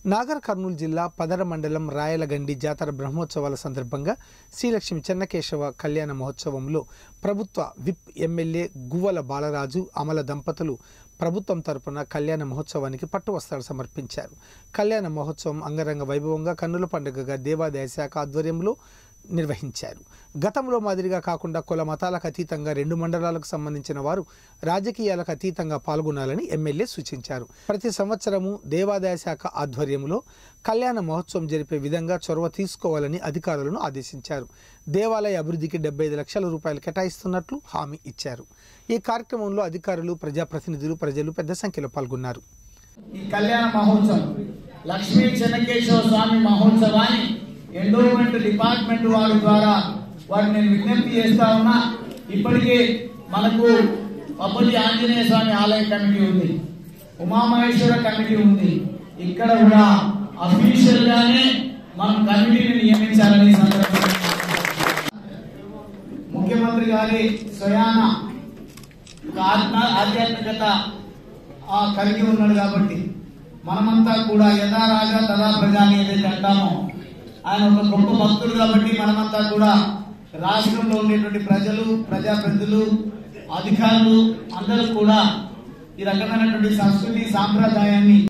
నాగర్ కర్నూలు జిల్లా పదర మండలం రాయలగండి జాతర బ్రహ్మోత్సవాల సందర్భంగా శ్రీలక్ష్మి చెన్నకేశవ కళ్యాణ మహోత్సవంలో ప్రభుత్వ విప్ ఎమ్మెల్యే గువ్వల బాలరాజు అమల దంపతులు ప్రభుత్వం తరపున కళ్యాణ మహోత్సవానికి పట్టు వస్త్రాలు సమర్పించారు కళ్యాణ మహోత్సవం అంగరంగ వైభవంగా కన్నుల పండుగగా దేవాదాయ శాఖ ఆధ్వర్యంలో నిర్వహించారు గతంలో మాదిరిగా కాకుండా కుల మతాలకు అతీతంగా రెండు మండలాలకు సంబంధించిన వారు రాజకీయాలకు అతీతంగా పాల్గొనాలని ఎమ్మెల్యే సూచించారు ప్రతి సంవత్సరము దేవాదాయ శాఖ ఆధ్వర్యంలో కళ్యాణ మహోత్సవం జరిపే విధంగా చొరవ తీసుకోవాలని అధికారులను ఆదేశించారు దేవాలయ అభివృద్ధికి డెబ్బై ఐదు లక్షల రూపాయలు కేటాయిస్తున్నట్లు హామీ ఇచ్చారు ఈ కార్యక్రమంలో అధికారులు ప్రజాప్రతినిధులు ప్రజలు పెద్ద సంఖ్యలో పాల్గొన్నారు ఈ కళ్యాణ మహోత్సవం లక్ష్మీ చెన్నకేశవ స్వామి మహోత్సవాన్ని ఎండోమెంట్ డిపార్ట్మెంట్ వారి ద్వారా వారిని నేను విజ్ఞప్తి చేస్తా ఉన్నా ఇప్పటికే మనకు పబ్బతి ఆంజనేయ స్వామి ఆలయ కమిటీ ఉంది ఉమామహేశ్వర కమిటీ ఉంది ఇక్కడ కూడా అఫీషియల్ గానే మనం కమిటీని నియమించాలని ఈ సందర్భంగా ముఖ్యమంత్రి గారి స్వయాన ఒక ఆత్మ ఆధ్యాత్మికత ఆ కలిగి ఉన్నాడు కాబట్టి మనమంతా కూడా యథా రాజా తదా ప్రజా అని ఏదైతే అంటామో ఆయన ఒక గొప్ప భక్తుడు కాబట్టి మనమంతా కూడా రాష్ట్రంలో ఉండేటువంటి ప్రజలు ప్రజాప్రతినిధులు అధికారులు అందరూ కూడా ఈ రకమైనటువంటి సంస్కృతి సాంప్రదాయాన్ని